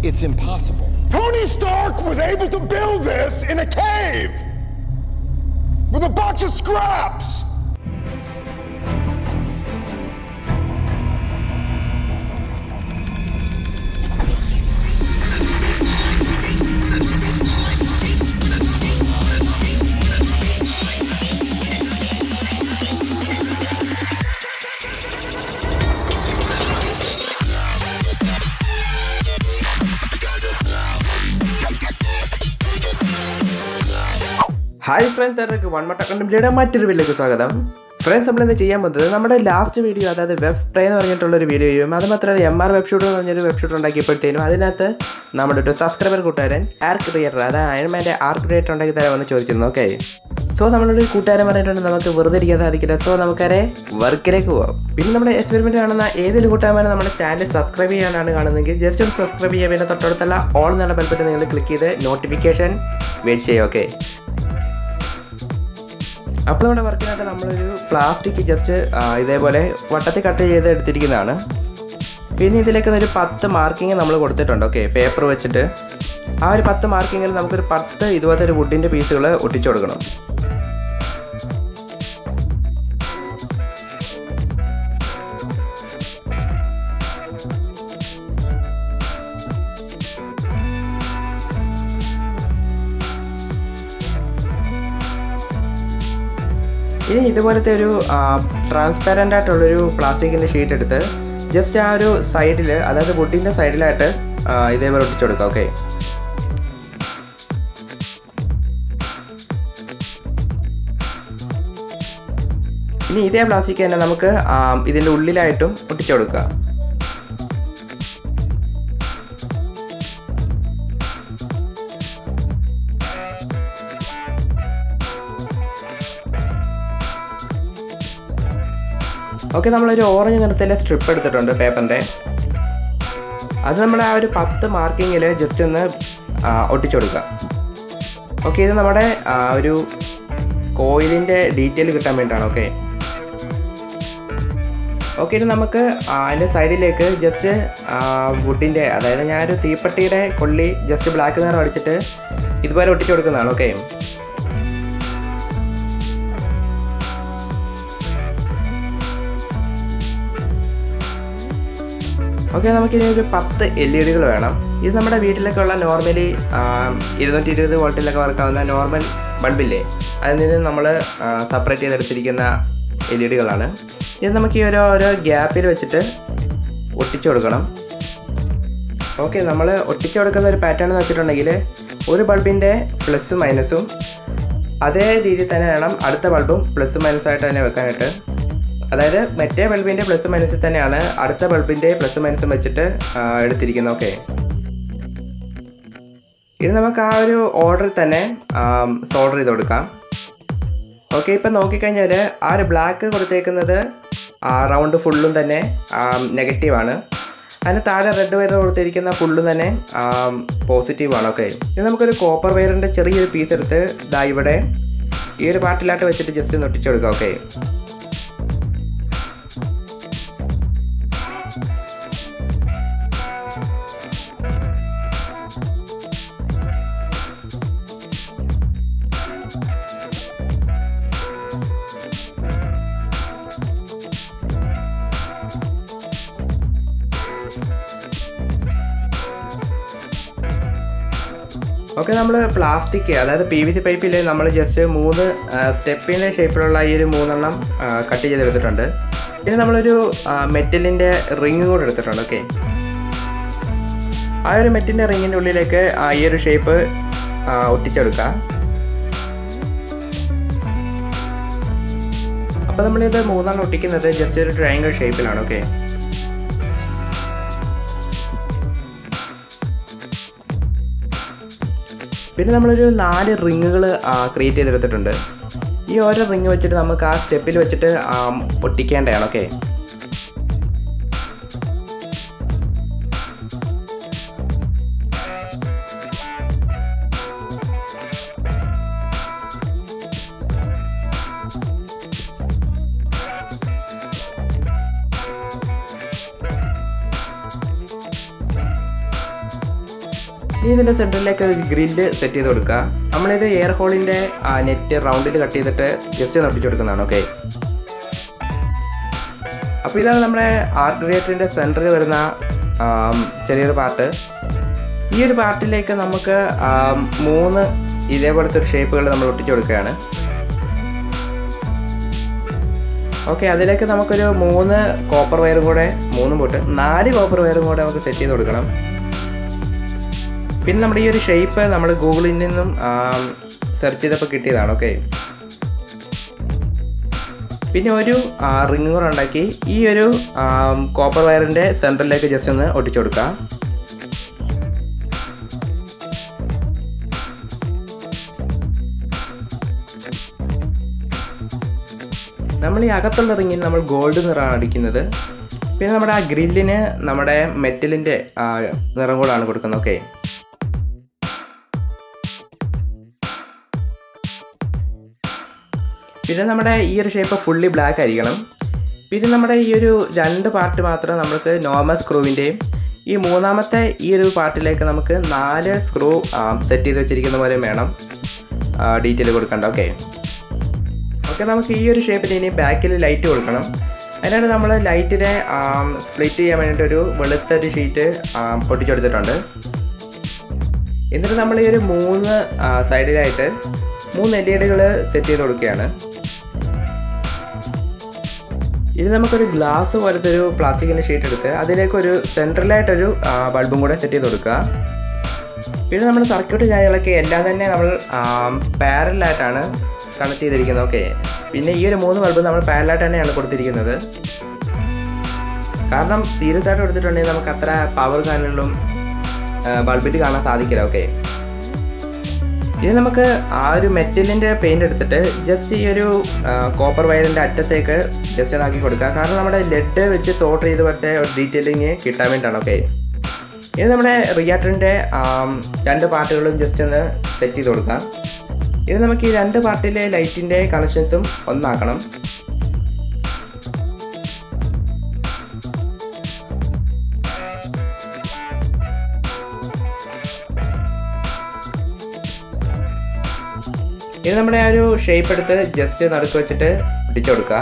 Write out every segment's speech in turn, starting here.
It's impossible. Tony Stark was able to build this in a cave with a box of scraps. Hi friends എല്ലാവർക്കും വൺ മട്ട കണ്ടംപ്ലിയുടെ മറ്റൊരു വീഡിയോക്ക് സ്വാഗതം ഫ്രണ്ട്സ് നമ്മളിന്ന് ചെയ്യാൻ പോകുന്നത് നമ്മുടെ ലാസ്റ്റ് വീഡിയോ അതായത് വെബ് സ്പ്രേ എന്ന് പറഞ്ഞിട്ടുള്ള ഒരു വീഡിയോയും അത് മാത്രമല്ല എം ആർ വെബ് ഷൂട്ട് എന്ന് പറഞ്ഞൊരു വെബ് ഷൂട്ട് ഉണ്ടാക്കിയപ്പോഴത്തേനും അതിനകത്ത് നമ്മുടെ ഒരു സബ്സ്ക്രൈബർ കൂട്ടുകാരൻ ആർ ക്രിയേറ്റർ അതായത് അയൺമാൻ്റെ ആർ ക്രിയേറ്റർ ഉണ്ടാക്കി തരാമെന്ന് ചോദിച്ചിരുന്നു ഓക്കെ സോ നമ്മളൊരു കൂട്ടുകാരൻ പറഞ്ഞിട്ടുണ്ട് നമുക്ക് വെറുതെ ഇരിക്കാൻ സാധിക്കില്ല സോ നമുക്കരെ വർക്കിലേക്ക് പോകാം പിന്നെ നമ്മുടെ എക്സ്പെരിമെൻറ്റ് കാണുന്ന ഏതൊരു കൂട്ടുകാരനും നമ്മുടെ ചാനൽ സബ്സ്ക്രൈബ് ചെയ്യാനാണ് കാണുന്നതെങ്കിൽ ജസ്റ്റ് ഒന്ന് സബ്സ്ക്രൈബ് ചെയ്യുക പിന്നെ തൊട്ടടുത്തുള്ള ഓൾ എന്നുള്ള ബെൽബറ്റ് നിങ്ങൾ ക്ലിക്ക് ചെയ്ത് നോട്ടിഫിക്കേഷൻ വെയിറ്റ് ചെയ്യുക ഓക്കെ അപ്പോൾ നമ്മുടെ വർക്കിനകത്ത് നമ്മളൊരു പ്ലാസ്റ്റിക് ജസ്റ്റ് ഇതേപോലെ വട്ടത്തിൽ കട്ട് ചെയ്ത് എടുത്തിരിക്കുന്നതാണ് പിന്നെ ഇതിലേക്ക് ഒരു പത്ത് മാർക്കിങ് നമ്മൾ കൊടുത്തിട്ടുണ്ട് ഓക്കെ പേപ്പർ വെച്ചിട്ട് ആ ഒരു പത്ത് മാർക്കിങ്ങിൽ നമുക്കൊരു പത്ത് ഇതുപോലത്തെ ഒരു വുഡിൻ്റെ പീസുകൾ ഒട്ടിച്ചു കൊടുക്കണം ഇനി ഇതുപോലത്തെ ഒരു ട്രാൻസ്പാരൻ്റ് ആയിട്ടുള്ളൊരു പ്ലാസ്റ്റിക്കിൻ്റെ ഷീറ്റ് എടുത്ത് ജസ്റ്റ് ആ ഒരു സൈഡിൽ അതായത് വുഡിൻ്റെ സൈഡിലായിട്ട് ഇതേപോലെ ഒട്ടിച്ചു കൊടുക്കുക ഓക്കെ ഇനി ഇതേ പ്ലാസ്റ്റിക് തന്നെ നമുക്ക് ഇതിൻ്റെ ഉള്ളിലായിട്ടും ഒട്ടിച്ചു കൊടുക്കുക ഓക്കെ നമ്മളൊരു ഓറഞ്ച് നിറത്തിലെ സ്ട്രിപ്പ് എടുത്തിട്ടുണ്ട് പേപ്പറിൻ്റെ അത് നമ്മൾ ആ ഒരു പത്ത് മാർക്കിങ്ങിൽ ജസ്റ്റ് ഒന്ന് ഒട്ടിച്ചു കൊടുക്കുക ഓക്കെ ഇത് നമ്മുടെ ആ, ഒരു കോയിലിൻ്റെ ഡീറ്റെയിൽ കിട്ടാൻ വേണ്ടിയിട്ടാണ് ഓക്കെ ഓക്കെ ഇത് നമുക്ക് ആ, അതിൻ്റെ സൈഡിലേക്ക് ജസ്റ്റ് വുഡിൻ്റെ അതായത് ഞാനൊരു തീപ്പെട്ടിയുടെ കൊള്ളി ജസ്റ്റ് ബ്ലാക്ക് നിറം അടിച്ചിട്ട് ഇതുപോലെ ഒട്ടിച്ചു കൊടുക്കുന്നതാണ് ഓക്കെ ഓക്കെ നമുക്കിനി ഒരു പത്ത് എൽ ഇ ഡികൾ വേണം ഇത് നമ്മുടെ വീട്ടിലൊക്കെയുള്ള നോർമലി ഇരുന്നൂറ്റി ഇരുപത് വോൾട്ടിലൊക്കെ വർക്കാവുന്ന നോർമൽ ബൾബില്ലേ അതിൽ നിന്ന് നമ്മൾ സെപ്പറേറ്റ് ചെയ്തെടുത്തിരിക്കുന്ന എൽ ഇ ഡികളാണ് ഇത് നമുക്ക് ഈ ഓരോ ഓരോ ഗ്യാപ്പിൽ വെച്ചിട്ട് ഒട്ടിച്ചു കൊടുക്കണം ഓക്കെ നമ്മൾ ഒട്ടിച്ചു കൊടുക്കുന്ന ഒരു പാറ്റേൺ എന്ന് വെച്ചിട്ടുണ്ടെങ്കിൽ ഒരു ബൾബിൻ്റെ പ്ലസ്സും മൈനസും അതേ രീതിയിൽ തന്നെ വേണം അടുത്ത ബൾബും പ്ലസ് മൈനസ് ആയിട്ട് തന്നെ വെക്കാനായിട്ട് അതായത് മറ്റേ ബൾബിൻ്റെ പ്ലസ് മൈനസിൽ തന്നെയാണ് അടുത്ത ബൾബിൻ്റെ പ്ലസ് മൈനസും വെച്ചിട്ട് ആ, എടുത്തിരിക്കുന്നത് ഓക്കെ ഇത് നമുക്ക് ആ ഒരു ഓർഡറിൽ തന്നെ സോൾഡർ ചെയ്ത് കൊടുക്കാം ഓക്കെ ഇപ്പം നോക്കിക്കഴിഞ്ഞാൽ ആ ഒരു ബ്ലാക്ക് കൊടുത്തേക്കുന്നത് റൗണ്ട് ഫുള്ളും തന്നെ നെഗറ്റീവാണ് അതിന് താഴെ റെഡ് വയർ കൊടുത്തിരിക്കുന്ന ഫുള്ളും തന്നെ പോസിറ്റീവാണ് ഓക്കെ ഇത് നമുക്കൊരു കോപ്പർ വയറിൻ്റെ ചെറിയൊരു പീസ് എടുത്ത് ദാ ഇവിടെ ഈ ഒരു പാർട്ടിലായിട്ട് വെച്ചിട്ട് ജസ്റ്റ് ഒന്ന് ഒട്ടിച്ചു കൊടുക്കാം ഓക്കെ ഓക്കെ നമ്മൾ പ്ലാസ്റ്റിക് അതായത് പി വി സി പൈപ്പിൽ നമ്മൾ ജസ്റ്റ് മൂന്ന് സ്റ്റെപ്പിൻ്റെ ഷേപ്പിലുള്ള ഈ ഒരു മൂന്നെണ്ണം കട്ട് ചെയ്തെടുത്തിട്ടുണ്ട് പിന്നെ നമ്മളൊരു മെറ്റലിൻ്റെ റിങ് കൂടെ എടുത്തിട്ടുണ്ട് ഓക്കെ ആ ഒരു മെറ്റിൻ്റെ റിങ്ങിൻ്റെ ഉള്ളിലേക്ക് ആ ഈ ഒരു ഷേപ്പ് ഒട്ടിച്ചെടുക്കുക അപ്പോൾ നമ്മളിത് മൂന്നെണ്ണം ഒട്ടിക്കുന്നത് ജസ്റ്റ് ഒരു ട്രയാങ്കിൾ ഷേപ്പിലാണ് ഓക്കെ പിന്നെ നമ്മളൊരു നാല് റിങ്ങുകൾ ക്രിയേറ്റ് ചെയ്തെടുത്തിട്ടുണ്ട് ഈ ഓരോ റിങ് വെച്ചിട്ട് നമുക്ക് ആ സ്റ്റെപ്പിൽ വെച്ചിട്ട് ആ, ഒട്ടിക്കേണ്ടതാണ് ഓക്കെ ഇനി ഇതിൻ്റെ സെൻറ്ററിലേക്ക് ഒരു ഗ്രില്ല് സെറ്റ് ചെയ്ത് കൊടുക്കുക നമ്മളിത് എയർ ഹോളിൻ്റെ നെറ്റ് റൗണ്ടിൽ കട്ട് ചെയ്തിട്ട് ജസ്റ്റ് ഒന്ന് ഒട്ടിച്ച് കൊടുക്കുന്നതാണ് ഓക്കെ അപ്പോൾ ഇതാണ് നമ്മുടെ ആർട്ട് ക്രിയേറ്ററിൻ്റെ സെൻറ്ററിൽ വരുന്ന ആം, ചെറിയൊരു പാർട്ട് ഈ ഒരു പാർട്ടിലേക്ക് നമുക്ക് ആം, മൂന്ന് ഇതേപോലത്തെ ഒരു ഷേപ്പുകൾ നമ്മൾ ഒട്ടിച്ചു കൊടുക്കുകയാണ് ഓക്കെ അതിലേക്ക് നമുക്കൊരു മൂന്ന് കോപ്പർ വയറും കൂടെ മൂന്നും പോട്ട് നാല് കോപ്പർ വയറും കൂടെ നമുക്ക് സെറ്റ് ചെയ്ത് കൊടുക്കണം പിന്നെ നമ്മുടെ ഈ ഒരു ഷേപ്പ് നമ്മൾ ഗൂഗിളിൽ നിന്നും സെർച്ച് ചെയ്തപ്പോൾ കിട്ടിയതാണ് ഓക്കെ പിന്നെ ഒരു റിങ് കൂടെ ഉണ്ടാക്കി ഈ ഒരു കോപ്പർ വയറിൻ്റെ സെൻറ്ററിലേക്ക് ജസ്റ്റ് ഒന്ന് ഒട്ടിച്ചു കൊടുക്കാം നമ്മൾ ഈ അകത്തുള്ള റിങ്ങിൽ നമ്മൾ ഗോൾഡ് നിറമാണ് അടിക്കുന്നത് പിന്നെ നമ്മുടെ ആ ഗ്രില്ലിന് നമ്മുടെ മെറ്റലിൻ്റെ നിറം കൂടാണ് കൊടുക്കുന്നത് ഓക്കെ പിന്നെ നമ്മുടെ ഈ ഒരു ഷേപ്പ് ഫുള്ളി ബ്ലാക്ക് ആയിരിക്കണം പിന്നെ നമ്മുടെ ഈ ഒരു രണ്ട് പാർട്ട് മാത്രം നമുക്ക് നോർമൽ സ്ക്രൂവിൻ്റെയും ഈ മൂന്നാമത്തെ ഈ ഒരു പാർട്ടിലേക്ക് നമുക്ക് നാല് സ്ക്രൂ സെറ്റ് ചെയ്ത് വെച്ചിരിക്കുന്ന പോലെ വേണം ഡീറ്റെയിൽ കൊടുക്കണ്ട ഓക്കെ ഓക്കെ നമുക്ക് ഈ ഒരു ഷേപ്പിൽ ഇനി ബാക്കിൽ ലൈറ്റ് കൊടുക്കണം അതിനാണ് നമ്മൾ ലൈറ്റിനെ സ്പ്ലിറ്റ് ചെയ്യാൻ വേണ്ടിയിട്ട് ഒരു വെളുത്തൊരു ഷീറ്റ് പൊട്ടിച്ചെടുത്തിട്ടുണ്ട് എന്നിട്ട് നമ്മൾ ഈ ഒരു മൂന്ന് സൈഡിലായിട്ട് മൂന്ന് എൽ ഇ ഡികൾ സെറ്റ് ചെയ്ത് കൊടുക്കുകയാണ് ഇനി നമുക്കൊരു ഗ്ലാസ് പോലത്തെ ഒരു പ്ലാസ്റ്റിക്കിൻ്റെ ഷീറ്റ് എടുത്ത് അതിലേക്ക് ഒരു സെൻട്രലായിട്ടൊരു ബൾബും കൂടെ സെറ്റ് ചെയ്ത് കൊടുക്കുക പിന്നെ നമ്മുടെ സർക്യൂട്ട് കാര്യങ്ങളൊക്കെ എല്ലാം തന്നെ നമ്മൾ പാരലായിട്ടാണ് കണക്ട് ചെയ്തിരിക്കുന്നത് ഓക്കെ പിന്നെ ഈ ഒരു മൂന്ന് ബൾബ് നമ്മൾ പാരലായിട്ട് തന്നെയാണ് കൊടുത്തിരിക്കുന്നത് കാരണം സീരിയസ് ആയിട്ട് കൊടുത്തിട്ടുണ്ടെങ്കിൽ നമുക്ക് അത്ര പവർ കാര്യങ്ങളും ബൾബിൽ കാണാൻ സാധിക്കില്ല ഓക്കെ ഇനി നമുക്ക് ആ ഒരു മെറ്റലിൻ്റെ പെയിൻ്റ് എടുത്തിട്ട് ജസ്റ്റ് ഈ ഒരു കോപ്പർ വയറിൻ്റെ അറ്റത്തേക്ക് ജസ്റ്റ് ഒന്ന് ആക്കി കൊടുക്കുക കാരണം നമ്മുടെ ലെഡ് വെച്ച് സോർട്ട് ചെയ്ത് പോലത്തെ ഒരു ഡീറ്റെയിലിങ് കിട്ടാൻ വേണ്ടിയിട്ടാണ് ഓക്കെ ഇനി നമ്മുടെ റിയാക്ടറിൻ്റെ രണ്ട് പാർട്ടുകളും ജസ്റ്റ് ഒന്ന് സെറ്റ് ചെയ്ത് കൊടുക്കാം ഇനി നമുക്ക് ഈ രണ്ട് പാർട്ടിലെ ലൈറ്റിൻ്റെ കണക്ഷൻസും ഒന്നാക്കണം ഇത് നമ്മുടെ ആ ഒരു ഷേപ്പ് എടുത്ത് ജസ്റ്റ് നടുക്ക് വെച്ചിട്ട് ഇടിച്ചു കൊടുക്കുക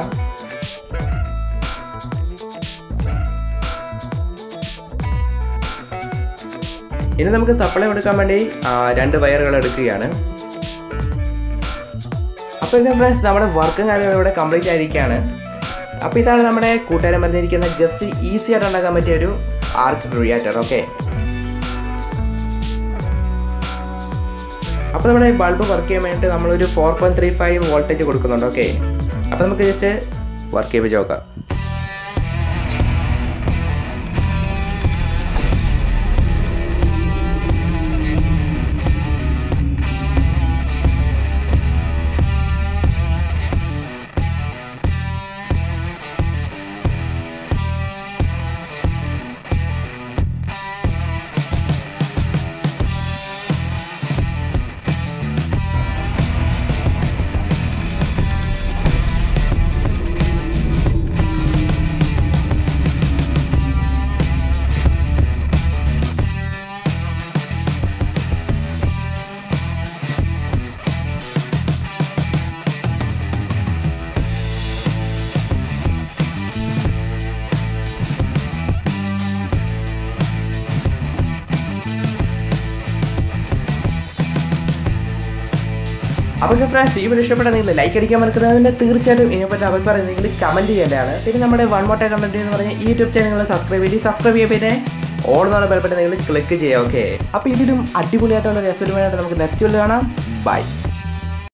ഇനി നമുക്ക് സപ്ലൈ കൊടുക്കാൻ വേണ്ടി ആ, രണ്ട് വയറുകൾ എടുക്കുകയാണ് അപ്പോൾ ഇത് ഫ്രണ്ട്സ് നമ്മുടെ വർക്കും കാര്യങ്ങളും ഇവിടെ കംപ്ലീറ്റ് ആയിരിക്കുകയാണ് അപ്പോൾ ഇതാണ് നമ്മുടെ കൂട്ടുകാരൻ വന്നിരിക്കുന്ന ജസ്റ്റ് ഈസി ആയിട്ട് ഉണ്ടാക്കാൻ പറ്റിയ ഒരു ആർക്ക് റിയാക്ടർ ഓക്കെ അപ്പോൾ നമ്മുടെ ബൾബ് വർക്ക് ചെയ്യാൻ വേണ്ടിയിട്ട് നമ്മളൊരു four point three five voltage കൊടുക്കുന്നുണ്ട് ഓക്കെ അപ്പോൾ നമുക്ക് ജസ്റ്റ് വർക്ക് ചെയ്ത് നോക്കാം അപ്പോൾ ഫ്രണ്ട്സ് ഈ വീഡിയോ ഇഷ്ടപ്പെട്ട നിങ്ങൾ ലൈക്ക് അടിക്കാൻ മറക്കുന്നതിന് തീർച്ചയായിട്ടും ഇതിനെപ്പറ്റി അഭിപ്രായം നിങ്ങൾ കമൻറ്റ് ചെയ്യേണ്ടതാണ് പിന്നെ നമ്മുടെ വൺ മോട്ട കണ്ടന്റ് എന്ന് പറഞ്ഞ ഈ യൂട്യൂബ് ചാനൽ നിങ്ങൾ സബ്സ്ക്രൈബ് ചെയ്ത് സബ്സ്ക്രൈബ് ചെയ്യുക പിന്നെ ഓൾ എന്ന് പറഞ്ഞ ബെൽബട്ടൺ നിങ്ങൾ ക്ലിക്ക് ചെയ്യുക ഓക്കെ അപ്പോൾ ഇതിലും അടിപൊളിയായിട്ടുള്ള രസകരമായിട്ട് നമുക്ക് നെക്സ്റ്റ് കാണാം ബൈ